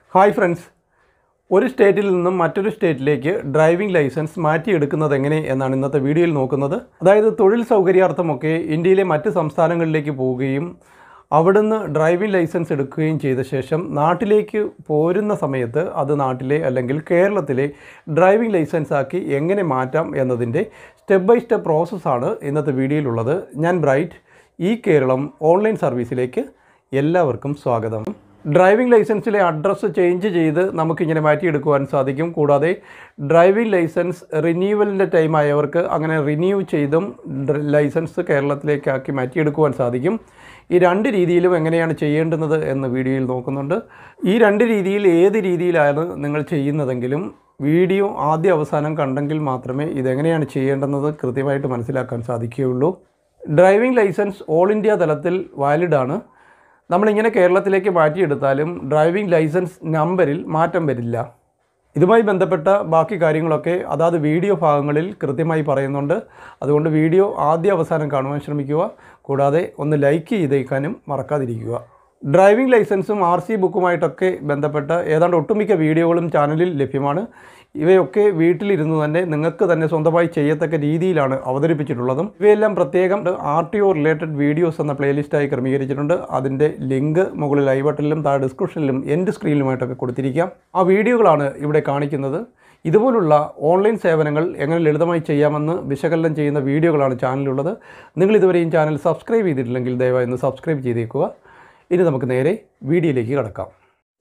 hi friends ഒരു സ്റ്റേറ്റിൽ നിന്നും മറ്റൊരു സ്റ്റേറ്റിലേക്ക് ഡ്രൈവിംഗ് ലൈസൻസ് മാറ്റിയെടുക്കുന്നത് എങ്ങനെ എന്നാണ് ഇന്നത്തെ വീഡിയോയിൽ നോക്കുന്നത് അതായത് തൊഴിൽ സൗകര്യാർത്ഥമൊക്കെ ഇന്ത്യയിലെ മറ്റ് സംസ്ഥാനങ്ങളിലേക്ക് പോവുകയും അവിടുന്ന് ഡ്രൈവിംഗ് ലൈസൻസ് എടുക്കുകയും ചെയ്ത ശേഷം നാട്ടിലേക്ക് പോരുന്ന സമയത്ത് അത് നാട്ടിലെ അല്ലെങ്കിൽ കേരളത്തിലെ ഡ്രൈവിംഗ് ലൈസൻസ് ആക്കി എങ്ങനെ മാറ്റാം എന്നതിൻ്റെ സ്റ്റെപ്പ് ബൈ സ്റ്റെപ്പ് പ്രോസസ്സാണ് ഇന്നത്തെ വീഡിയോയിലുള്ളത് ഞാൻ ബ്രൈറ്റ് ഈ കേരളം ഓൺലൈൻ സർവീസിലേക്ക് എല്ലാവർക്കും സ്വാഗതം ഡ്രൈവിംഗ് ലൈസൻസിലെ അഡ്രസ്സ് ചേഞ്ച് ചെയ്ത് നമുക്കിങ്ങനെ മാറ്റിയെടുക്കുവാൻ സാധിക്കും കൂടാതെ ഡ്രൈവിംഗ് ലൈസൻസ് റിന്യൂവലിൻ്റെ ടൈം ആയവർക്ക് അങ്ങനെ റിന്യൂ ചെയ്തും ഡ്ര- ലൈസൻസ് കേരളത്തിലേക്കാക്കി മാറ്റിയെടുക്കുവാൻ സാധിക്കും ഈ രണ്ട് രീതിയിലും എങ്ങനെയാണ് ചെയ്യേണ്ടുന്നത് എന്ന് വീഡിയോയിൽ നോക്കുന്നുണ്ട് ഈ രണ്ട് രീതിയിൽ ഏത് രീതിയിലാണ് നിങ്ങൾ ചെയ്യുന്നതെങ്കിലും വീഡിയോ ആദ്യ അവസാനം കണ്ടെങ്കിൽ മാത്രമേ ഇതെങ്ങനെയാണ് ചെയ്യേണ്ടുന്നത് കൃത്യമായിട്ട് മനസ്സിലാക്കാൻ സാധിക്കുകയുള്ളൂ ഡ്രൈവിംഗ് ലൈസൻസ് ഓൾ ഇന്ത്യ തലത്തിൽ വാലിഡാണ് നമ്മളിങ്ങനെ കേരളത്തിലേക്ക് മാറ്റിയെടുത്താലും ഡ്രൈവിംഗ് ലൈസൻസ് നമ്പറിൽ മാറ്റം വരില്ല ഇതുമായി ബന്ധപ്പെട്ട ബാക്കി കാര്യങ്ങളൊക്കെ അതാത് വീഡിയോ ഭാഗങ്ങളിൽ കൃത്യമായി പറയുന്നുണ്ട് അതുകൊണ്ട് വീഡിയോ ആദ്യ അവസാനം കാണുവാൻ ശ്രമിക്കുക കൂടാതെ ഒന്ന് ലൈക്ക് ചെയ്തേക്കാനും മറക്കാതിരിക്കുക ഡ്രൈവിംഗ് ലൈസൻസും ആർ സി ബുക്കുമായിട്ടൊക്കെ ബന്ധപ്പെട്ട ഏതാണ്ട് ഒട്ടുമിക്ക വീഡിയോകളും ചാനലിൽ ലഭ്യമാണ് ഇവയൊക്കെ വീട്ടിലിരുന്ന് തന്നെ നിങ്ങൾക്ക് തന്നെ സ്വന്തമായി ചെയ്യത്തക്ക രീതിയിലാണ് അവതരിപ്പിച്ചിട്ടുള്ളതും ഇവയെല്ലാം പ്രത്യേകം R T O related videos എന്ന പ്ലേലിസ്റ്റായി ക്രമീകരിച്ചിട്ടുണ്ട് അതിൻ്റെ ലിങ്ക് മുകളിൽ ഐ ബട്ടണിലും താഴെ ഡിസ്ക്രിപ്ഷനിലും എൻ്റെ സ്ക്രീനിലുമായിട്ടൊക്കെ കൊടുത്തിരിക്കാം ആ വീഡിയോകളാണ് ഇവിടെ കാണിക്കുന്നത് ഇതുപോലുള്ള ഓൺലൈൻ സേവനങ്ങൾ എങ്ങനെ ലളിതമായി ചെയ്യാമെന്ന് വിശകലനം ചെയ്യുന്ന വീഡിയോകളാണ് ചാനലിലുള്ളത് നിങ്ങൾ ഇതുവരെയും ചാനൽ സബ്സ്ക്രൈബ് ചെയ്തിട്ടില്ലെങ്കിൽ ദയവായി ഒന്ന് സബ്സ്ക്രൈബ് ചെയ്തേക്കുക ഇനി നമുക്ക് നേരെ വീഡിയോയിലേക്ക് കടക്കാം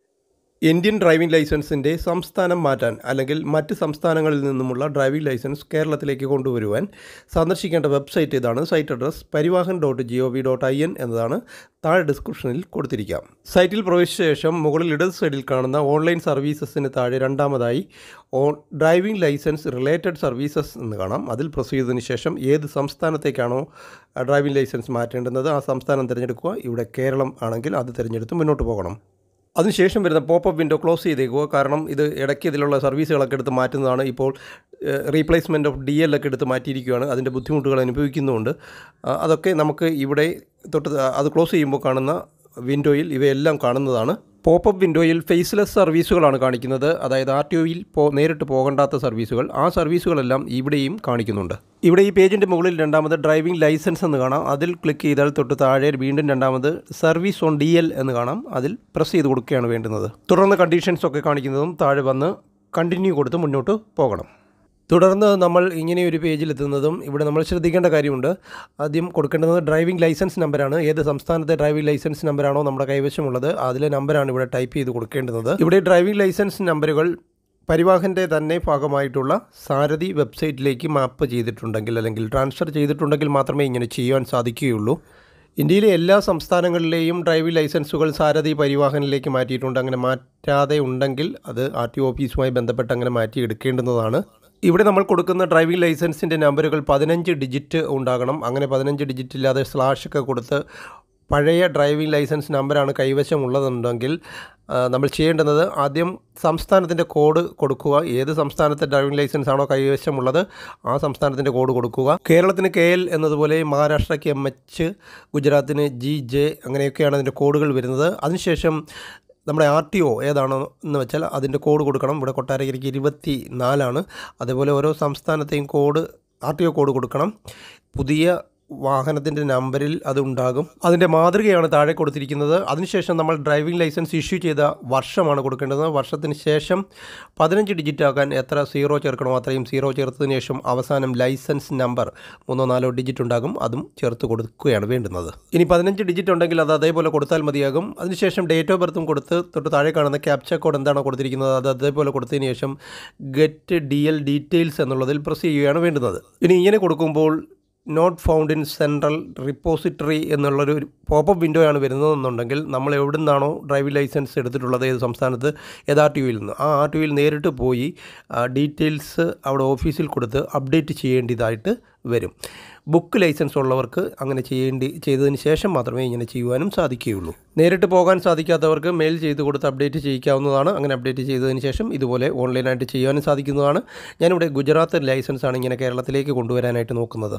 ഇന്ത്യൻ ഡ്രൈവിംഗ് ലൈസൻസിൻ്റെ സംസ്ഥാനം മാറ്റാൻ അല്ലെങ്കിൽ മറ്റ് സംസ്ഥാനങ്ങളിൽ നിന്നുമുള്ള ഡ്രൈവിംഗ് ലൈസൻസ് കേരളത്തിലേക്ക് കൊണ്ടുവരുവാൻ സന്ദർശിക്കേണ്ട വെബ്സൈറ്റ് ഇതാണ് site address Parivahan dot G O V dot I N എന്നതാണ് താഴെ ഡിസ്ക്രിപ്ഷനിൽ കൊടുത്തിരിക്കാം സൈറ്റിൽ പ്രവേശിച്ച ശേഷം മുകളിൽ ഇടത് സൈഡിൽ കാണുന്ന ഓൺലൈൻ സർവീസസിന് താഴെ രണ്ടാമതായി on driving licence related services എന്ന് കാണാം അതിൽ പ്രസ് ചെയ്തതിന് ശേഷം ഏത് സംസ്ഥാനത്തേക്കാണോ ഡ്രൈവിംഗ് ലൈസൻസ് മാറ്റേണ്ടുന്നത് ആ സംസ്ഥാനം തിരഞ്ഞെടുക്കുക ഇവിടെ കേരളം ആണെങ്കിൽ അത് തിരഞ്ഞെടുത്ത് മുന്നോട്ട് പോകണം അതിനുശേഷം വരുന്ന പോപ്പപ്പ് വിൻഡോ ക്ലോസ് ചെയ്തേക്കുക കാരണം ഇത് ഇടയ്ക്ക് ഇതിലുള്ള സർവീസുകളൊക്കെ എടുത്ത് മാറ്റുന്നതാണ് ഇപ്പോൾ റീപ്ലേസ്മെൻറ്റ് ഓഫ് ഡി എൽ ഒക്കെ എടുത്ത് മാറ്റിയിരിക്കുകയാണ് അതിൻ്റെ ബുദ്ധിമുട്ടുകൾ അനുഭവിക്കുന്നുമുണ്ട് ആ, അതൊക്കെ നമുക്ക് ഇവിടെ തൊട്ട് അത് ക്ലോസ് ചെയ്യുമ്പോൾ കാണുന്ന വിൻഡോയിൽ ഇവയെല്ലാം കാണുന്നതാണ് പോപ്പപ്പ് വിൻഡോയിൽ ഫേസ്ലെസ് സർവീസുകളാണ് കാണിക്കുന്നത് അതായത് ആർ ടി ഒയിൽ പോ നേരിട്ട് പോകണ്ടാത്ത സർവീസുകൾ ആ സർവീസുകളെല്ലാം ഇവിടെയും കാണിക്കുന്നുണ്ട് ഇവിടെ ഈ പേജിൻ്റെ മുകളിൽ രണ്ടാമത് ഡ്രൈവിംഗ് ലൈസൻസ് എന്ന് കാണാം അതിൽ ക്ലിക്ക് ചെയ്താൽ തൊട്ട് താഴെ വീണ്ടും രണ്ടാമത് സർവീസ് ഓൺ ഡി എൽ എന്ന് കാണാം അതിൽ പ്രസ് ചെയ്ത് കൊടുക്കുകയാണ് വേണ്ടുന്നത് തുടർന്ന് കണ്ടീഷൻസ് ഒക്കെ കാണിക്കുന്നതും താഴെ വന്ന് കണ്ടിന്യൂ കൊടുത്ത് മുന്നോട്ട് പോകണം തുടർന്ന് നമ്മൾ ഇങ്ങനെ ഒരു പേജിലെത്തുന്നതും ഇവിടെ നമ്മൾ ശ്രദ്ധിക്കേണ്ട കാര്യമുണ്ട് ആദ്യം കൊടുക്കേണ്ടത് ഡ്രൈവിംഗ് ലൈസൻസ് നമ്പറാണ് ഏത് സംസ്ഥാനത്തെ ഡ്രൈവിംഗ് ലൈസൻസ് നമ്പറാണോ നമ്മുടെ കൈവശമുള്ളത് അതിലെ നമ്പറാണ് ഇവിടെ ടൈപ്പ് ചെയ്ത് കൊടുക്കേണ്ടത് ഇവിടെ ഡ്രൈവിംഗ് ലൈസൻസ് നമ്പറുകൾ പരിവാഹൻ്റെ തന്നെ ഭാഗമായിട്ടുള്ള സാരഥി വെബ്സൈറ്റിലേക്ക് മാപ്പ് ചെയ്തിട്ടുണ്ടെങ്കിൽ അല്ലെങ്കിൽ ട്രാൻസ്ഫർ ചെയ്തിട്ടുണ്ടെങ്കിൽ മാത്രമേ ഇങ്ങനെ ചെയ്യുവാൻ സാധിക്കുകയുള്ളൂ ഇന്ത്യയിലെ എല്ലാ സംസ്ഥാനങ്ങളിലെയും ഡ്രൈവിംഗ് ലൈസൻസുകൾ സാരഥി പരിവാഹനിലേക്ക് മാറ്റിയിട്ടുണ്ട് അങ്ങനെ മാറ്റാതെ ഉണ്ടെങ്കിൽ അത് ആർ ടി ഓഫീസുമായി ബന്ധപ്പെട്ട് അങ്ങനെ മാറ്റിയെടുക്കേണ്ടുന്നതാണ് ഇവിടെ നമ്മൾ കൊടുക്കുന്ന ഡ്രൈവിംഗ് ലൈസൻസിൻ്റെ നമ്പറുകൾ പതിനഞ്ച് ഡിജിറ്റ് ഉണ്ടാകണം അങ്ങനെ പതിനഞ്ച് ഡിജിറ്റ് ഇല്ലാതെ സ്ലാഷ് ഒക്കെ കൊടുത്ത് പഴയ ഡ്രൈവിംഗ് ലൈസൻസ് നമ്പറാണ് കൈവശമുള്ളതെന്നുണ്ടെങ്കിൽ ആ, നമ്മൾ ചെയ്യേണ്ടുന്നത് ആദ്യം സംസ്ഥാനത്തിൻ്റെ കോഡ് കൊടുക്കുക ഏത് സംസ്ഥാനത്തെ ഡ്രൈവിംഗ് ലൈസൻസ് ആണോ കൈവശമുള്ളത് ആ സംസ്ഥാനത്തിൻ്റെ കോഡ് കൊടുക്കുക കേരളത്തിന് കെ എൽ എന്നതുപോലെ മഹാരാഷ്ട്രയ്ക്ക് എം എച്ച് ഗുജറാത്തിന് ജി ജെ അങ്ങനെയൊക്കെയാണ് അതിൻ്റെ കോഡുകൾ വരുന്നത് അതിനുശേഷം നമ്മുടെ ആർ ടി ഒ ഏതാണോ എന്ന് വെച്ചാൽ അതിൻ്റെ കോഡ് കൊടുക്കണം ഇവിടെ കൊട്ടാരക്കരയ്ക്ക് ഇരുപത്തി നാലാണ് അതേപോലെ ഓരോ സംസ്ഥാനത്തെയും code R T O code കൊടുക്കണം പുതിയ വാഹനത്തിൻ്റെ നമ്പറിൽ അത് ഉണ്ടാകും അതിൻ്റെ മാതൃകയാണ് താഴെ കൊടുത്തിരിക്കുന്നത് അതിനുശേഷം നമ്മൾ ഡ്രൈവിംഗ് ലൈസൻസ് ഇഷ്യൂ ചെയ്ത വർഷമാണ് കൊടുക്കേണ്ടത് വർഷത്തിന് ശേഷം പതിനഞ്ച് ഡിജിറ്റ് ആക്കാൻ എത്ര സീറോ ചേർക്കണോ അത്രയും സീറോ ചേർത്തതിന് ശേഷം അവസാനം ലൈസൻസ് നമ്പർ മൂന്നോ നാലോ ഡിജിറ്റ് ഉണ്ടാകും അതും ചേർത്ത് കൊടുക്കുകയാണ് വേണ്ടുന്നത് ഇനി പതിനഞ്ച് ഡിജിറ്റ് ഉണ്ടെങ്കിൽ അത് അതേപോലെ കൊടുത്താൽ മതിയാകും അതിനുശേഷം ഡേറ്റ് ഓഫ് ബർത്തും കൊടുത്ത് തൊട്ട് താഴെ കാണുന്ന ക്യാപ്ച കോഡ് എന്താണോ കൊടുത്തിരിക്കുന്നത് അത് അതേപോലെ കൊടുത്തതിന് ശേഷം ഗെറ്റ് ഡി എൽ ഡീറ്റെയിൽസ് എന്നുള്ളതിൽ പ്രസ് ചെയ്യുകയാണ് വേണ്ടുന്നത് ഇനി ഇങ്ങനെ കൊടുക്കുമ്പോൾ not found in central repository എന്നുള്ളൊരു പോപ്പപ്പ് വിൻഡോയാണ് വരുന്നതെന്നുണ്ടെങ്കിൽ നമ്മൾ എവിടെ നിന്നാണോ ഡ്രൈവിംഗ് ലൈസൻസ് എടുത്തിട്ടുള്ളത് ഏത് സംസ്ഥാനത്ത് ഏത് ആർ ടി ഒയിൽ നിന്ന് ആ ആർ ടി ഒയിൽ നേരിട്ട് പോയി ഡീറ്റെയിൽസ് അവിടെ ഓഫീസിൽ കൊടുത്ത് അപ്ഡേറ്റ് ചെയ്യേണ്ടതായിട്ട് വരും ബുക്ക് ലൈസൻസ് ഉള്ളവർക്ക് അങ്ങനെ ചെയ്യേണ്ടി ചെയ്തതിന് ശേഷം മാത്രമേ ഇങ്ങനെ ചെയ്യുവാനും സാധിക്കുകയുള്ളൂ നേരിട്ട് പോകാൻ സാധിക്കാത്തവർക്ക് മെയിൽ ചെയ്ത് കൊടുത്ത് അപ്ഡേറ്റ് ചെയ്യിക്കാവുന്നതാണ് അങ്ങനെ അപ്ഡേറ്റ് ചെയ്തതിന് ശേഷം ഇതുപോലെ ഓൺലൈനായിട്ട് ചെയ്യാനും സാധിക്കുന്നതാണ് ഞാനിവിടെ ഗുജറാത്ത് ലൈസൻസ് ആണ് ഇങ്ങനെ കേരളത്തിലേക്ക് കൊണ്ടുവരാനായിട്ട് നോക്കുന്നത്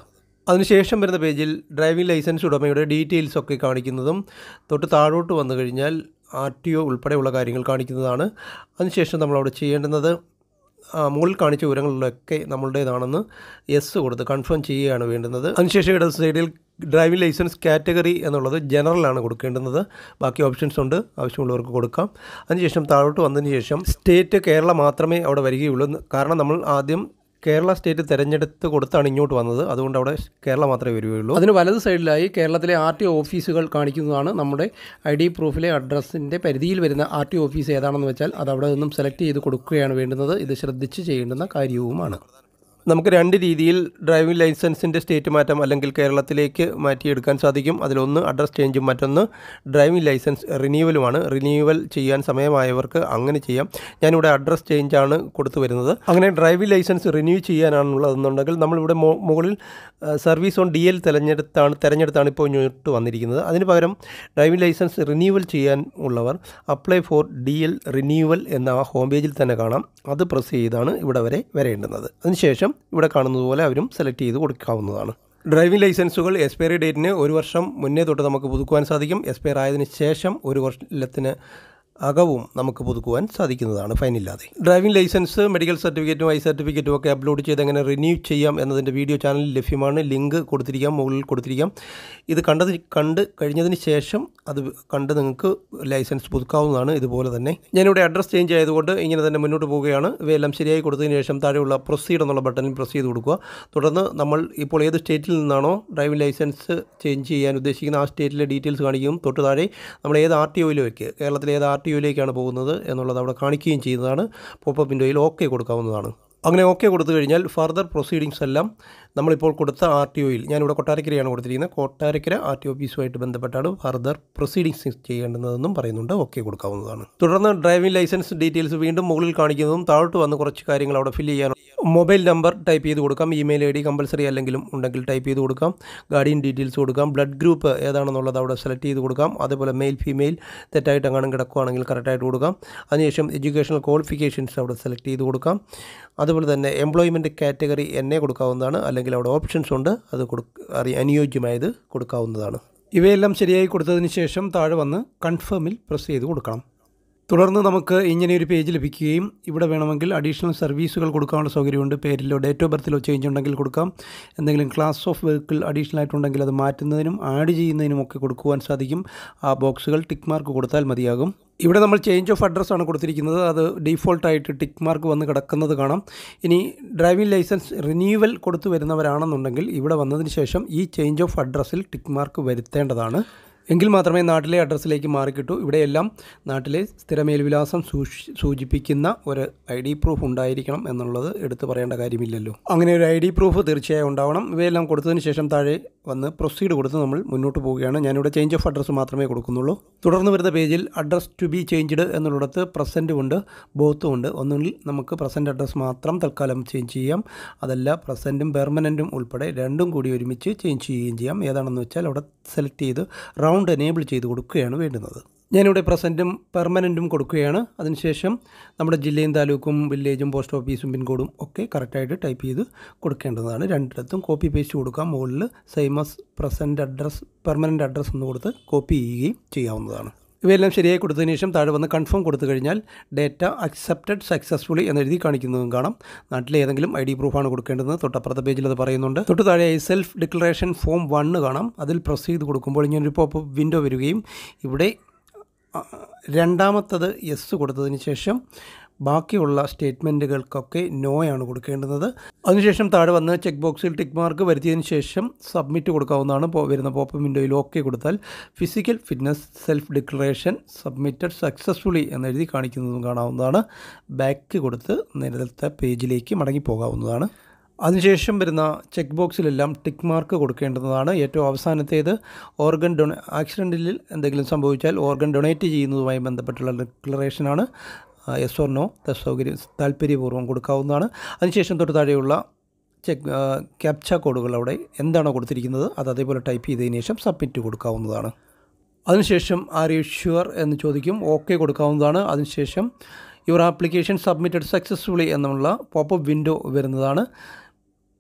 അതിനുശേഷം വരുന്ന പേജിൽ ഡ്രൈവിംഗ് ലൈസൻസ് ഉടമയുടെ ഡീറ്റെയിൽസ് ഒക്കെ കാണിക്കുന്നതും തൊട്ട് താഴോട്ട് വന്നു കഴിഞ്ഞാൽ ആർ ടി ഒ ഉൾപ്പെടെയുള്ള കാര്യങ്ങൾ കാണിക്കുന്നതാണ് അതിനുശേഷം നമ്മളവിടെ ചെയ്യേണ്ടുന്നത് ആ, മുകളിൽ കാണിച്ച വിവരങ്ങളിലൊക്കെ നമ്മളുടേതാണെന്ന് യെസ് കൊടുത്ത് കൺഫേം ചെയ്യുകയാണ് വേണ്ടുന്നത് അതിനുശേഷം ഇടത് സൈഡിൽ ഡ്രൈവിംഗ് ലൈസൻസ് കാറ്റഗറി എന്നുള്ളത് ജനറലാണ് കൊടുക്കേണ്ടുന്നത് ബാക്കി ഓപ്ഷൻസ് ഉണ്ട് ആവശ്യമുള്ളവർക്ക് കൊടുക്കാം അതിനുശേഷം താഴോട്ട് വന്നതിന് ശേഷം സ്റ്റേറ്റ് കേരള മാത്രമേ അവിടെ വരികയുള്ളൂ കാരണം നമ്മൾ ആദ്യം കേരള സ്റ്റേറ്റ് തിരഞ്ഞെടുത്ത് കൊടുത്താണ് ഇങ്ങോട്ട് വന്നത് അതുകൊണ്ട് അവിടെ കേരള മാത്രമേ വരികയുള്ളൂ അതിന് വലത് സൈഡിലായി കേരളത്തിലെ ആർ ടി ഓഫീസുകൾ കാണിക്കുന്നതാണ് നമ്മുടെ ഐ ഡി പ്രൂഫിലെ അഡ്രസ്സിൻ്റെ പരിധിയിൽ വരുന്ന ആർ ടി ഓഫീസ് ഏതാണെന്ന് വെച്ചാൽ അത് അവിടെ നിന്നും സെലക്ട് ചെയ്ത് കൊടുക്കുകയാണ് വേണ്ടുന്നത് ഇത് ശ്രദ്ധിച്ച് ചെയ്യേണ്ടുന്ന കാര്യവുമാണ് നമുക്ക് രണ്ട് രീതിയിൽ ഡ്രൈവിംഗ് ലൈസൻസിൻ്റെ സ്റ്റേറ്റ് മാറ്റം അല്ലെങ്കിൽ കേരളത്തിലേക്ക് മാറ്റിയെടുക്കാൻ സാധിക്കും അതിലൊന്ന് അഡ്രസ് ചേഞ്ചും മറ്റൊന്ന് ഡ്രൈവിംഗ് ലൈസൻസ് റിന്യൂവലുമാണ് റിന്യൂവൽ ചെയ്യാൻ സമയമായവർക്ക് അങ്ങനെ ചെയ്യാം ഞാനിവിടെ അഡ്രസ് ചേഞ്ചാണ് കൊടുത്തു വരുന്നത് അങ്ങനെ ഡ്രൈവിംഗ് ലൈസൻസ് റിന്യൂ ചെയ്യാനാണുള്ളതെന്നുണ്ടെങ്കിൽ നമ്മളിവിടെ മു- മുകളിൽ ആ, സർവീസ് ഓൺ ഡി എൽ തിരഞ്ഞെടുത്താണ് തിരഞ്ഞെടുത്താണ് ഇപ്പോൾ ഇങ്ങോട്ട് വന്നിരിക്കുന്നത് അതിന് പകരം ഡ്രൈവിംഗ് ലൈസൻസ് റിന്യൂവൽ ചെയ്യാൻ ഉള്ളവർ apply for D L renewal എന്ന ആ ഹോം പേജിൽ തന്നെ കാണാം അത് പ്രസ് ചെയ്താണ് ഇവിടെ വരെ വരേണ്ടുന്നത് അതിനുശേഷം ഇവിടെ കാണുന്നത് പോലെ അവരും സെലക്ട് ചെയ്ത് കൊടുക്കാവുന്നതാണ് ഡ്രൈവിംഗ് ലൈസൻസുകൾ എക്സ്പയറി ഡേറ്റിന് ഒരു വർഷം മുന്നേ തൊട്ട് നമുക്ക് പുതുക്കുവാൻ സാധിക്കും എക്സ്പയർ ആയതിനു ശേഷം ഒരു വർഷത്തിന് അകവും നമുക്ക് പുതുക്കുവാൻ സാധിക്കുന്നതാണ് ഫൈനില്ലാതെ ഡ്രൈവിംഗ് ലൈസൻസ് മെഡിക്കൽ സർട്ടിഫിക്കറ്റും ഐ സർട്ടിഫിക്കറ്റും ഒക്കെ അപ്ലോഡ് ചെയ്ത് എങ്ങനെ റിന്യൂ ചെയ്യാം എന്നതിൻ്റെ വീഡിയോ ചാനലിൽ ലഭ്യമാണ് ലിങ്ക് കൊടുത്തിരിക്കാം മുകളിൽ കൊടുത്തിരിക്കാം ഇത് കണ്ടത് കണ്ട് കഴിഞ്ഞതിന് ശേഷം അത് കണ്ട് നിങ്ങൾക്ക് ലൈസൻസ് പുതുക്കാവുന്നതാണ് ഇതുപോലെ തന്നെ ഞാനിവിടെ അഡ്രസ് ചേഞ്ച് ആയതുകൊണ്ട് ഇങ്ങനെ തന്നെ മുന്നോട്ട് പോവുകയാണ് ഇവയെല്ലാം ശരിയായി കൊടുത്തതിന് ശേഷം താഴെയുള്ള പ്രൊസീഡ് എന്നുള്ള ബട്ടണിൽ പ്രസ് ചെയ്ത് കൊടുക്കുക തുടർന്ന് നമ്മൾ ഇപ്പോൾ ഏത് സ്റ്റേറ്റിൽ നിന്നാണോ ഡ്രൈവിംഗ് ലൈസൻസ് ചേഞ്ച് ചെയ്യാൻ ഉദ്ദേശിക്കുന്ന ആ സ്റ്റേറ്റിലെ ഡീറ്റെയിൽസ് കാണിക്കും തൊട്ട് താഴെ നമ്മൾ ഏത് ആർ ടി ഒയിലേക്ക് കേരളത്തിലെ ഏത് ആർ ടി ഒയിലേക്കാണ് പോകുന്നത് എന്നുള്ളത് അവിടെ കാണിക്കുകയും ചെയ്യുന്നതാണ് പോപ്പപ്പ് വിൻഡോയിൽ ഓക്കെ കൊടുക്കാവുന്നതാണ് അങ്ങനെ ഓക്കെ കൊടുത്തു കഴിഞ്ഞാൽ ഫർദർ പ്രൊസീഡിങ്സ് എല്ലാം നമ്മളിപ്പോൾ കൊടുത്ത ആർ ടി ഒയിൽ ഞാനിവിടെ കൊട്ടാരക്കരയാണ് കൊടുത്തിരിക്കുന്നത് കൊട്ടാരക്കര ആർ ടി ഓഫീസുമായിട്ട് ബന്ധപ്പെട്ടാണ് ഫർദർ പ്രൊസീഡിങ്സ് ചെയ്യേണ്ടുന്നതെന്നും പറയുന്നുണ്ട് ഓക്കെ കൊടുക്കാവുന്നതാണ് തുടർന്ന് ഡ്രൈവിംഗ് ലൈസൻസ് ഡീറ്റെയിൽസ് വീണ്ടും മുകളിൽ കാണിക്കുന്നതും താഴോട്ട് വന്ന് കുറച്ച് കാര്യങ്ങൾ അവിടെ ഫില്ല് ചെയ്യാൻ മൊബൈൽ നമ്പർ ടൈപ്പ് ചെയ്ത് കൊടുക്കാം ഇമെയിൽ ഐ ഡി കമ്പൽസറി അല്ലെങ്കിലും ഉണ്ടെങ്കിൽ ടൈപ്പ് ചെയ്ത് കൊടുക്കാം ഗാർഡിയൻ ഡീറ്റെയിൽസ് കൊടുക്കാം ബ്ലഡ് ഗ്രൂപ്പ് ഏതാണെന്നുള്ളത് അവിടെ സെലക്ട് ചെയ്ത് കൊടുക്കാം അതേപോലെ മെയിൽ ഫീമെയിൽ തെറ്റായിട്ട് എങ്ങാനും കിടക്കുകയാണെങ്കിൽ കറക്റ്റായിട്ട് കൊടുക്കാം അതിനുശേഷം എഡ്യൂക്കേഷണൽ ക്വാളിഫിക്കേഷൻസ് അവിടെ സെലക്ട് ചെയ്ത് കൊടുക്കാം അതുപോലെ തന്നെ എംപ്ലോയ്മെൻറ്റ് കാറ്റഗറി എന്നെ കൊടുക്കാവുന്നതാണ് അല്ലെങ്കിൽ അവിടെ ഓപ്ഷൻസ് ഉണ്ട് അത് കൊടുക്ക അറി അനുയോജ്യമായത് കൊടുക്കാവുന്നതാണ് ഇവയെല്ലാം ശരിയായി കൊടുത്തതിന് ശേഷം താഴെ വന്ന് കൺഫേമിൽ പ്രസ് ചെയ്ത് കൊടുക്കണം തുടർന്ന് നമുക്ക് ഇങ്ങനെ ഒരു പേജ് ലഭിക്കുകയും ഇവിടെ വേണമെങ്കിൽ അഡീഷണൽ സർവീസുകൾ കൊടുക്കാനുള്ള സൗകര്യമുണ്ട് പേരിലോ ഡേറ്റ് ഓഫ് ബർത്തിലോ ചേഞ്ച് ഉണ്ടെങ്കിൽ കൊടുക്കാം എന്തെങ്കിലും ക്ലാസ് ഓഫ് വെഹിക്കിൾ അഡീഷണൽ ആയിട്ടുണ്ടെങ്കിൽ അത് മാറ്റുന്നതിനും ആഡ് ചെയ്യുന്നതിനും ഒക്കെ കൊടുക്കുവാൻ സാധിക്കും ആ ബോക്സുകൾ ടിക്ക് മാർക്ക് കൊടുത്താൽ മതിയാകും ഇവിടെ നമ്മൾ ചേഞ്ച് ഓഫ് അഡ്രസ്സ് ആണ് കൊടുത്തിരിക്കുന്നത് അത് ഡീഫോൾട്ടായിട്ട് ടിക്ക് മാർക്ക് വന്ന് കിടക്കുന്നത് കാണാം ഇനി ഡ്രൈവിംഗ് ലൈസൻസ് റിന്യൂവൽ കൊടുത്തു വരുന്നവരാണെന്നുണ്ടെങ്കിൽ ഇവിടെ വന്നതിന് ശേഷം ഈ ചേഞ്ച് ഓഫ് അഡ്രസ്സിൽ ടിക്ക് മാർക്ക് വരുത്തേണ്ടതാണ് എങ്കിൽ മാത്രമേ നാട്ടിലെ അഡ്രസ്സിലേക്ക് മാറിക്കിട്ടൂ ഇവിടെയെല്ലാം നാട്ടിലെ സ്ഥിരമേൽവിലാസം സൂക്ഷി സൂചിപ്പിക്കുന്ന ഒരു ഐ ഡി പ്രൂഫ് ഉണ്ടായിരിക്കണം എന്നുള്ളത് എടുത്തു പറയേണ്ട കാര്യമില്ലല്ലോ അങ്ങനെ ഒരു ഐ ഡി പ്രൂഫ് തീർച്ചയായും ഉണ്ടാവണം ഇവയെല്ലാം കൊടുത്തതിന് ശേഷം താഴെ വന്ന് പ്രൊസീഡ് കൊടുത്ത് നമ്മൾ മുന്നോട്ട് പോവുകയാണ് ഞാനിവിടെ ചേഞ്ച് ഓഫ് അഡ്രസ്സ് മാത്രമേ കൊടുക്കുന്നുള്ളൂ തുടർന്ന് വരുന്ന പേജിൽ അഡ്രസ് ടു ബി ചേഞ്ച്ഡ് എന്നുള്ളിടത്ത് പ്രസൻറ്റും ഉണ്ട് ബോത്തും ഉണ്ട് ഒന്നുകിൽ നമുക്ക് പ്രസൻറ്റ് അഡ്രസ്സ് മാത്രം തൽക്കാലം ചേഞ്ച് ചെയ്യാം അതല്ല പ്രസൻറ്റും പെർമനൻറ്റും ഉൾപ്പെടെ രണ്ടും കൂടി ഒരുമിച്ച് ചേഞ്ച് ചെയ്യുകയും ചെയ്യാം ഏതാണെന്ന് വെച്ചാൽ അവിടെ സെലക്ട് ചെയ്ത് റൗണ്ട് എനേബിൾ ചെയ്ത് കൊടുക്കുകയാണ് വേണ്ടുന്നത് ഞാനിവിടെ പ്രസൻറ്റും പെർമനൻറ്റും കൊടുക്കുകയാണ് അതിനുശേഷം നമ്മുടെ ജില്ലയും താലൂക്കും വില്ലേജും പോസ്റ്റ് ഓഫീസും പിൻകോഡും ഒക്കെ കറക്റ്റായിട്ട് ടൈപ്പ് ചെയ്ത് കൊടുക്കേണ്ടതാണ് രണ്ടിടത്തും കോപ്പി പേസ്റ്റ് കൊടുക്കാം മുകളിൽ same as present address permanent address എന്ന് കൊടുത്ത് കോപ്പി ചെയ്യുകയും ചെയ്യാവുന്നതാണ് ഇവയെല്ലാം ശരിയായി കൊടുത്തതിന് ശേഷം താഴെ വന്ന് കൺഫേം കൊടുത്തു കഴിഞ്ഞാൽ ഡേറ്റ അക്സെപ്റ്റഡ് സക്സസ്ഫുള്ളി എന്നെഴുതി കാണിക്കുന്നതും കാണാം നാട്ടിലെ ഏതെങ്കിലും ഐ ഡി പ്രൂഫാണ് കൊടുക്കേണ്ടത് തൊട്ടപ്പുറത്തെ പേജിൽ അത് പറയുന്നുണ്ട് തൊട്ട് താഴെ സെൽഫ് ഡിക്ലറേഷൻ ഫോം വണ്ണ് കാണാം അതിൽ പ്രസ് ചെയ്ത് കൊടുക്കുമ്പോൾ ഇങ്ങനൊരു പോപ്പ് വിൻഡോ വരികയും ഇവിടെ ആ, രണ്ടാമത്തത് യെസ് കൊടുത്തതിന് ശേഷം ബാക്കിയുള്ള സ്റ്റേറ്റ്മെൻറ്റുകൾക്കൊക്കെ നോയാണ് കൊടുക്കേണ്ടുന്നത് അതിനുശേഷം താഴെ വന്ന് ചെക്ക് ബോക്സിൽ ടിക്ക് മാർക്ക് വരുത്തിയതിന് ശേഷം സബ്മിറ്റ് കൊടുക്കാവുന്നതാണ് പോ- വരുന്ന പോപ്പ് വിൻഡോയിൽ ഓക്കെ കൊടുത്താൽ physical fitness self declaration submitted successfully എന്നെഴുതി കാണിക്കുന്നതും കാണാവുന്നതാണ് ബാക്ക് കൊടുത്ത് നേരത്തെ പേജിലേക്ക് മടങ്ങി പോകാവുന്നതാണ് അതിനുശേഷം വരുന്ന ചെക്ക് ബോക്സിലെല്ലാം ടിക്ക് മാർക്ക് കൊടുക്കേണ്ടതാണ് ഏറ്റവും അവസാനത്തേത് ഓർഗൻ ഡൊണ ആക്സിഡൻറ്റിൽ എന്തെങ്കിലും സംഭവിച്ചാൽ ഓർഗൻ ഡൊണേറ്റ് ചെയ്യുന്നതുമായി ബന്ധപ്പെട്ടുള്ള ഡിക്ലറേഷനാണ് എസ് ഓർ നോ സൗകര്യം താല്പര്യപൂർവ്വം കൊടുക്കാവുന്നതാണ് അതിനുശേഷം തൊട്ട് താഴെയുള്ള ചെക്ക് ക്യാപ്ച കോഡുകൾ അവിടെ എന്താണോ കൊടുത്തിരിക്കുന്നത് അത് അതേപോലെ ടൈപ്പ് ചെയ്തതിന് ശേഷം സബ്മിറ്റ് കൊടുക്കാവുന്നതാണ് അതിനുശേഷം ആർ യു ഷുവർ എന്ന് ചോദിക്കും ഓക്കെ കൊടുക്കാവുന്നതാണ് അതിനുശേഷം യുവർ ആപ്ലിക്കേഷൻ സബ്മിറ്റഡ് സക്സസ്ഫുള്ളി എന്നുള്ള പോപ്പപ്പ് വിൻഡോ വരുന്നതാണ്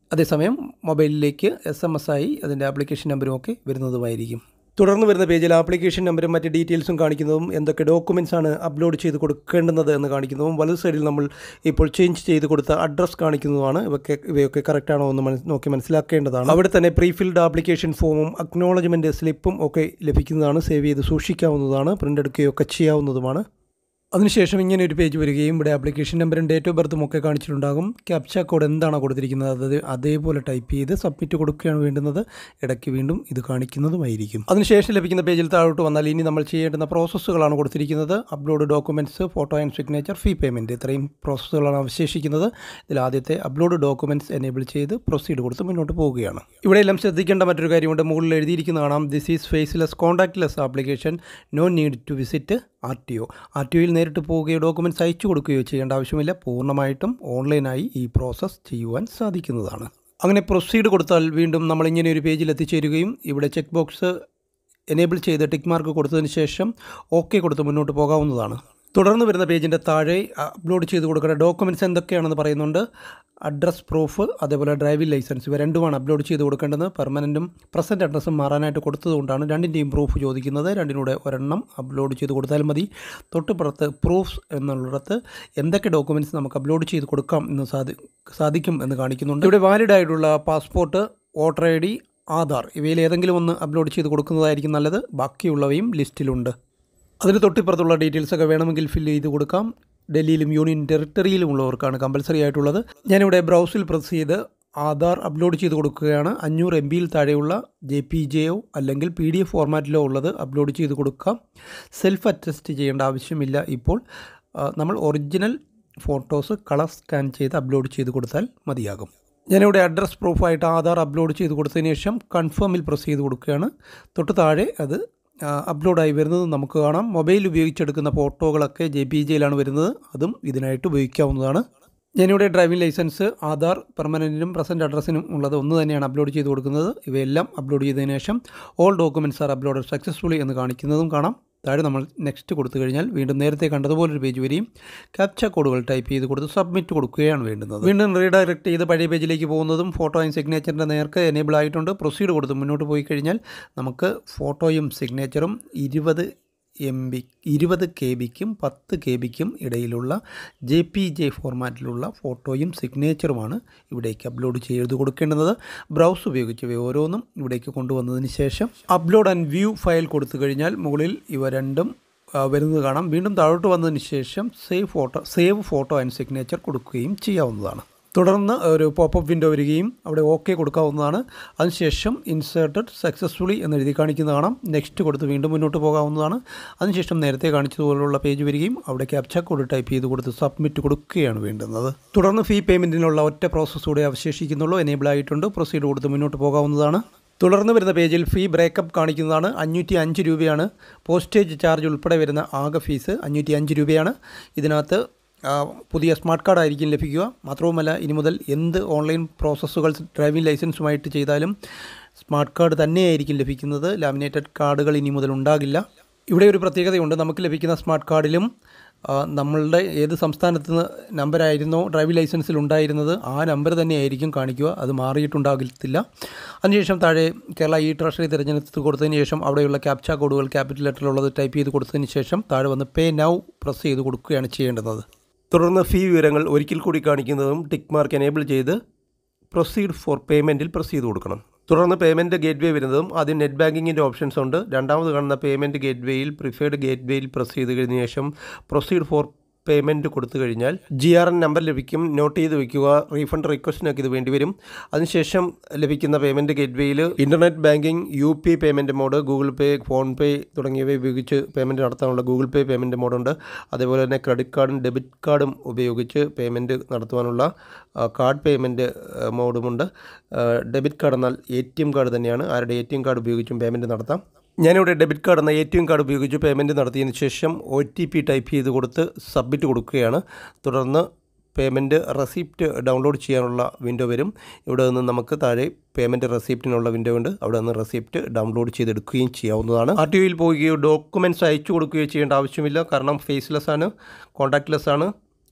അതേസമയം മൊബൈലിലേക്ക് എസ് എം എസ് ആയി അതിൻ്റെ ആപ്ലിക്കേഷൻ നമ്പറും ഒക്കെ വരുന്നതുമായിരിക്കും തുടർന്ന് വരുന്ന പേജിൽ ആപ്ലിക്കേഷൻ നമ്പറും മറ്റ് ഡീറ്റെയിൽസും കാണിക്കുന്നതും എന്തൊക്കെ ഡോക്യുമെൻറ്റ്സ് ആണ് അപ്ലോഡ് ചെയ്ത് കൊടുക്കേണ്ടുന്നത് എന്ന് കാണിക്കുന്നതും വലത് സൈഡിൽ നമ്മൾ ഇപ്പോൾ ചേഞ്ച് ചെയ്ത് കൊടുത്ത അഡ്രസ്സ് കാണിക്കുന്നതുമാണ് ഇവയൊക്കെ ഇവയൊക്കെ കറക്റ്റ് ആണോ എന്ന് മനസ് നോക്കി മനസ്സിലാക്കേണ്ടതാണ് അവിടെ തന്നെ പ്രീ ഫിൽഡ് ആപ്ലിക്കേഷൻ ഫോമും അക്നോളജ്മെൻറ്റ് സ്ലിപ്പും ഒക്കെ ലഭിക്കുന്നതാണ് സേവ് ചെയ്ത് സൂക്ഷിക്കാവുന്നതാണ് പ്രിൻ്റ് എടുക്കുകയൊക്കെ ചെയ്യാവുന്നതുമാണ് അതിനുശേഷം ഇങ്ങനെ ഒരു പേജ് വരികയും ഇവിടെ ആപ്ലിക്കേഷൻ നമ്പറും ഡേറ്റ് ഓഫ് ബർത്തും ഒക്കെ കാണിച്ചിട്ടുണ്ടാകും ക്യാപ്ച കോഡ് എന്താണോ കൊടുത്തിരിക്കുന്നത് അത് അതേപോലെ ടൈപ്പ് ചെയ്ത് സബ്മിറ്റ് കൊടുക്കുകയാണ് വേണ്ടുന്നത് ഇടയ്ക്ക് വീണ്ടും ഇത് കാണിക്കുന്നതുമായിരിക്കും അതിനുശേഷം ലഭിക്കുന്ന പേജിൽ താഴോട്ട് വന്നാൽ ഇനി നമ്മൾ ചെയ്യേണ്ടുന്ന പ്രോസസ്സുകളാണ് കൊടുത്തിരിക്കുന്നത് upload documents photo and signature fee payment ഇത്രയും പ്രോസസ്സുകളാണ് അവശേഷിക്കുന്നത് ഇതിൽ ആദ്യത്തെ അപ്ലോഡ് ഡോക്യുമെൻറ്റ്സ് എനേബിൾ ചെയ്ത് പ്രൊസീഡ് കൊടുത്ത് മുന്നോട്ട് പോവുകയാണ് ഇവിടെ എല്ലാം ശ്രദ്ധിക്കേണ്ട മറ്റൊരു കാര്യമുണ്ട് മുകളിൽ എഴുതിയിരിക്കുന്ന കാണാം this is faceless contactless application no need to visit R T O R T ഒയിൽ നേരിട്ട് പോവുകയോ ഡോക്യുമെൻറ്റ്സ് അയച്ചു കൊടുക്കുകയോ ചെയ്യേണ്ട ആവശ്യമില്ല പൂർണ്ണമായിട്ടും ഓൺലൈനായി ഈ പ്രോസസ്സ് ചെയ്യുവാൻ സാധിക്കുന്നതാണ് അങ്ങനെ പ്രൊസീഡ് കൊടുത്താൽ വീണ്ടും നമ്മൾ ഇങ്ങനെ ഒരു പേജിൽ എത്തിച്ചേരുകയും ഇവിടെ ചെക്ക് ബോക്സ് എനേബിൾ ചെയ്ത് ടിക്ക് മാർക്ക് കൊടുത്തതിന് ശേഷം ഓക്കെ കൊടുത്ത് മുന്നോട്ട് പോകാവുന്നതാണ് തുടർന്ന് വരുന്ന പേജിൻ്റെ താഴെ അപ്ലോഡ് ചെയ്ത് കൊടുക്കേണ്ട ഡോക്യുമെൻറ്റ്സ് എന്തൊക്കെയാണെന്ന് പറയുന്നുണ്ട് അഡ്രസ് പ്രൂഫ് അതേപോലെ ഡ്രൈവിംഗ് ലൈസൻസ് ഇവ രണ്ടുമാണ് അപ്ലോഡ് ചെയ്ത് കൊടുക്കേണ്ടത് പെർമനൻറ്റും പ്രസൻറ്റ് അഡ്രസ്സും മാറാനായിട്ട് കൊടുത്തതുകൊണ്ടാണ് രണ്ടിൻ്റെയും പ്രൂഫ് ചോദിക്കുന്നത് രണ്ടിനൂടെ ഒരെണ്ണം അപ്ലോഡ് ചെയ്ത് കൊടുത്താൽ മതി തൊട്ടുപുറത്ത് പ്രൂഫ്സ് എന്നുള്ളിടത്ത് എന്തൊക്കെ ഡോക്യുമെൻറ്റ്സ് നമുക്ക് അപ്ലോഡ് ചെയ്ത് കൊടുക്കാം എന്ന് സാധി സാധിക്കും എന്ന് കാണിക്കുന്നുണ്ട് ഇവിടെ വാലിഡ് ആയിട്ടുള്ള passport voter I D Aadhaar ഇവയിൽ ഏതെങ്കിലും ഒന്ന് അപ്ലോഡ് ചെയ്ത് കൊടുക്കുന്നതായിരിക്കും നല്ലത് ബാക്കിയുള്ളവയും ലിസ്റ്റിലുണ്ട് അതിന് തൊട്ടിപ്പുറത്തുള്ള ഡീറ്റെയിൽസ് ഒക്കെ വേണമെങ്കിൽ ഫില്ല് ചെയ്ത് കൊടുക്കാം ഡൽഹിയിലും യൂണിയൻ ടെറിട്ടറിയിലും ഉള്ളവർക്കാണ് കമ്പൽസറി ആയിട്ടുള്ളത് ഞാനിവിടെ ബ്രൗസിൽ പ്രസ് ചെയ്ത് ആധാർ അപ്ലോഡ് ചെയ്ത് കൊടുക്കുകയാണ് അഞ്ഞൂറ് എം ബിയിൽ താഴെയുള്ള ജെ പി ജെയോ അല്ലെങ്കിൽ പി ഡി എഫ് ഫോർമാറ്റിലോ ഉള്ളത് അപ്ലോഡ് ചെയ്ത് കൊടുക്കാം സെൽഫ് അറ്റസ്റ്റ് ചെയ്യേണ്ട ആവശ്യമില്ല ഇപ്പോൾ നമ്മൾ ഒറിജിനൽ ഫോട്ടോസ് കളർ സ്കാൻ ചെയ്ത് അപ്ലോഡ് ചെയ്ത് കൊടുത്താൽ മതിയാകും ഞാനിവിടെ അഡ്രസ് പ്രൂഫായിട്ട് ആധാർ അപ്ലോഡ് ചെയ്ത് കൊടുത്തതിന് ശേഷം കൺഫേമിൽ പ്രസ് ചെയ്ത് കൊടുക്കുകയാണ് തൊട്ട് താഴെ അത് അപ്ലോഡായി വരുന്നത് നമുക്ക് കാണാം മൊബൈൽ ഉപയോഗിച്ചെടുക്കുന്ന ഫോട്ടോകളൊക്കെ ജെ പി ജിയിലാണ് വരുന്നത് അതും ഇതിനായിട്ട് ഉപയോഗിക്കാവുന്നതാണ് ഞാനിവിടെ ഡ്രൈവിംഗ് ലൈസൻസ് ആധാർ പെർമനൻറ്റിനും പ്രസൻറ്റ് അഡ്രസ്സിനും ഉള്ളത് ഒന്ന് തന്നെയാണ് അപ്ലോഡ് ചെയ്ത് കൊടുക്കുന്നത് ഇവയെല്ലാം അപ്ലോഡ് ചെയ്തതിന് ശേഷം all documents are upload successfully എന്ന് കാണിക്കുന്നതും കാണാം താഴെ നമ്മൾ നെക്സ്റ്റ് കൊടുത്തു കഴിഞ്ഞാൽ വീണ്ടും നേരത്തെ കണ്ടതുപോലൊരു പേജ് വരികയും ക്യാപ്ച കോഡുകൾ ടൈപ്പ് ചെയ്ത് കൊടുത്ത് സബ്മിറ്റ് കൊടുക്കുകയാണ് വേണ്ടുന്നത് വീണ്ടും റീഡയറക്റ്റ് ചെയ്ത് പഴയ പേജിലേക്ക് പോകുന്നതും ഫോട്ടോ ആൻഡ് സിഗ്നേച്ചറിൻ്റെ നേർക്ക് എനേബിൾ ആയിട്ടുണ്ട് പ്രൊസീഡ് കൊടുത്ത് മുന്നോട്ട് പോയി കഴിഞ്ഞാൽ നമുക്ക് ഫോട്ടോയും സിഗ്നേച്ചറും ഇരുപത് എം ബി ഇരുപത് കെ ബിക്കും പത്ത് കെ ബിക്കും ഇടയിലുള്ള ജെ പി ജെ ഫോർമാറ്റിലുള്ള ഫോട്ടോയും സിഗ്നേച്ചറുമാണ് ഇവിടേക്ക് അപ്ലോഡ് ചെയ്ത് കൊടുക്കേണ്ടത് ബ്രൗസ് ഉപയോഗിച്ച് ഓരോന്നും ഇവിടേക്ക് കൊണ്ടുവന്നതിന് ശേഷം അപ്ലോഡ് ആൻഡ് വ്യൂ ഫയൽ കൊടുത്തു കഴിഞ്ഞാൽ മുകളിൽ ഇവ രണ്ടും വരുന്നത് കാണാം വീണ്ടും താഴോട്ട് വന്നതിന് ശേഷം save photo save photo and signature കൊടുക്കുകയും ചെയ്യാവുന്നതാണ് തുടർന്ന് ഒരു പോപ്പപ്പ് വിൻഡോ വരികയും അവിടെ ഓക്കെ കൊടുക്കാവുന്നതാണ് അതിനുശേഷം ഇൻസേർട്ടഡ് സക്സസ്ഫുള്ളി എന്ന് എഴുതി കാണിക്കുന്നത് കാണാം നെക്സ്റ്റ് കൊടുത്ത് വീണ്ടും മുന്നോട്ട് പോകാവുന്നതാണ് അതിനുശേഷം നേരത്തെ കാണിച്ചതുപോലുള്ള പേജ് വരികയും അവിടെ ക്യാപ്ച കോഡ് ടൈപ്പ് ചെയ്ത് കൊടുത്ത് സബ്മിറ്റ് കൊടുക്കുകയാണ് വേണ്ടുന്നത് തുടർന്ന് ഫീ പേയ്മെൻറ്റിനുള്ള ഒറ്റ പ്രോസസ്സ് കൂടെ അവശേഷിക്കുന്നുള്ളൂ എനേബിൾ ആയിട്ടുണ്ട് പ്രൊസീഡ് കൊടുത്ത് മുന്നോട്ട് പോകാവുന്നതാണ് തുടർന്ന് വരുന്ന പേജിൽ ഫീ ബ്രേക്കപ്പ് കാണിക്കുന്നതാണ് അഞ്ഞൂറ്റി അഞ്ച് രൂപയാണ് പോസ്റ്റേജ് ചാർജ് ഉൾപ്പെടെ വരുന്ന ആകെ ഫീസ് അഞ്ഞൂറ്റി അഞ്ച് രൂപയാണ് ഇതിനകത്ത് പുതിയ സ്മാർട്ട് കാർഡ് ആയിരിക്കും ലഭിക്കുക മാത്രവുമല്ല ഇനി മുതൽ എന്ത് ഓൺലൈൻ പ്രോസസ്സുകൾ ഡ്രൈവിംഗ് ലൈസൻസുമായിട്ട് ചെയ്താലും സ്മാർട്ട് കാർഡ് തന്നെയായിരിക്കും ലഭിക്കുന്നത് ലാമിനേറ്റഡ് കാർഡുകൾ ഇനി മുതൽ ഉണ്ടാകില്ല ഇവിടെ ഒരു പ്രത്യേകതയുണ്ട് നമുക്ക് ലഭിക്കുന്ന സ്മാർട്ട് കാർഡിലും നമ്മളുടെ ഏത് സംസ്ഥാനത്ത് നിന്ന് നമ്പറായിരുന്നോ ഡ്രൈവിംഗ് ലൈസൻസിൽ ഉണ്ടായിരുന്നത് ആ നമ്പർ തന്നെയായിരിക്കും കാണിക്കുക അത് മാറിയിട്ടുണ്ടാകത്തില്ല അതിനുശേഷം താഴെ കേരള ഇ ട്രഷറി തിരഞ്ഞെടുത്ത് കൊടുത്തതിന് ശേഷം അവിടെയുള്ള ക്യാപ്ച കോഡുകൾ ക്യാപിറ്റൽ ലെറ്ററിലുള്ളത് ടൈപ്പ് ചെയ്ത് കൊടുത്തതിന് ശേഷം താഴെ വന്ന് പേ നൗ പ്രസ് ചെയ്ത് കൊടുക്കുകയാണ് ചെയ്യേണ്ടത് തുടർന്ന് ഫീ വിവരങ്ങൾ ഒരിക്കൽ കൂടി കാണിക്കുന്നതും ടിക്ക് മാർക്ക് എനേബിൾ ചെയ്ത് പ്രൊസീഡ് ഫോർ പേയ്മെൻറ്റിൽ പ്രസ് ചെയ്ത് കൊടുക്കണം തുടർന്ന് പേയ്മെൻറ്റ് ഗേറ്റ് വേ വരുന്നതും ആദ്യം നെറ്റ് ബാങ്കിങ്ങിൻ്റെ ഓപ്ഷൻസ് ഉണ്ട് രണ്ടാമത് കാണുന്ന പേയ്മെൻറ്റ് ഗേറ്റ് വേയിൽ പ്രിഫേർഡ് ഗേറ്റ് വേയിൽ പ്രസ് ചെയ്ത് കഴിഞ്ഞ ശേഷം പ്രൊസീഡ് ഫോർ പേയ്മെൻറ്റ് കൊടുത്തു കഴിഞ്ഞാൽ ജി ആർ എൻ നമ്പർ ലഭിക്കും നോട്ട് ചെയ്ത് വെക്കുക റീഫണ്ട് റിക്വസ്റ്റിനൊക്കെ ഇത് വേണ്ടി വരും അതിനുശേഷം ലഭിക്കുന്ന പേയ്മെൻറ്റ് ഗേറ്റ്വേയിൽ internet banking U P payment mode Google Pay PhonePe തുടങ്ങിയവ ഉപയോഗിച്ച് പേയ്മെൻറ്റ് നടത്താനുള്ള ഗൂഗിൾ പേ പേയ്മെൻറ്റ് മോഡുണ്ട് അതേപോലെ തന്നെ ക്രെഡിറ്റ് കാർഡും ഡെബിറ്റ് കാർഡും ഉപയോഗിച്ച് പേയ്മെൻറ്റ് നടത്തുവാനുള്ള കാർഡ് പേയ്മെൻറ്റ് മോഡുമുണ്ട് ഡെബിറ്റ് കാർഡ് എന്നാൽ എ ടി എം കാർഡ് തന്നെയാണ് ആരുടെ എ ടി എം കാർഡ് ഉപയോഗിച്ചും പേയ്മെൻറ്റ് നടത്താം ഞാനിവിടെ ഡെബിറ്റ് കാർഡ് എന്ന എ ടി എം കാർഡ് ഉപയോഗിച്ച് പേയ്മെൻറ്റ് നടത്തിയതിന് ശേഷം ഒ ടി പി ടൈപ്പ് ചെയ്ത് കൊടുത്ത് സബ്മിറ്റ് കൊടുക്കുകയാണ് തുടർന്ന് പേയ്മെൻറ്റ് റെസിപ്റ്റ് ഡൗൺലോഡ് ചെയ്യാനുള്ള വിൻഡോ വരും ഇവിടെ നിന്ന് നമുക്ക് താഴെ പേയ്മെൻറ്റ് റെസിപ്റ്റിനുള്ള വിൻഡോ ഉണ്ട് അവിടെ നിന്ന് റെസിപ്റ്റ് ഡൗൺലോഡ് ചെയ്തെടുക്കുകയും ചെയ്യാവുന്നതാണ് ആർ ടി ഒയിൽ പോവുകയോ ഡോക്യുമെൻറ്റ്സ് അയച്ചു കൊടുക്കുകയോ ചെയ്യേണ്ട ആവശ്യമില്ല കാരണം ഫേസ്ലെസ് ആണ് കോൺടാക്ട്ലെസ് ആണ്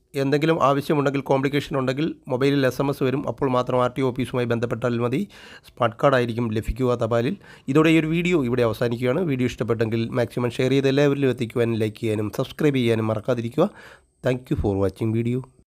എന്തെങ്കിലും ആവശ്യമുണ്ടെങ്കിൽ കോംപ്ലിക്കേഷൻ ഉണ്ടെങ്കിൽ മൊബൈലിൽ എസ് എം എസ് വരും അപ്പോൾ മാത്രം ആർ ടി ഓഫീസുമായി ബന്ധപ്പെട്ടാൽ മതി സ്മാർട്ട് കാർഡായിരിക്കും ലഭിക്കുക തപാലിൽ ഇതോടെ ഈ ഒരു വീഡിയോ ഇവിടെ അവസാനിക്കുകയാണ് വീഡിയോ ഇഷ്ടപ്പെട്ടെങ്കിൽ മാക്സിമം ഷെയർ ചെയ്ത് എല്ലാവരിലും എത്തിക്കുവാനും ലൈക്ക് ചെയ്യാനും സബ്സ്ക്രൈബ് ചെയ്യാനും മറക്കാതിരിക്കുക thank you for watching video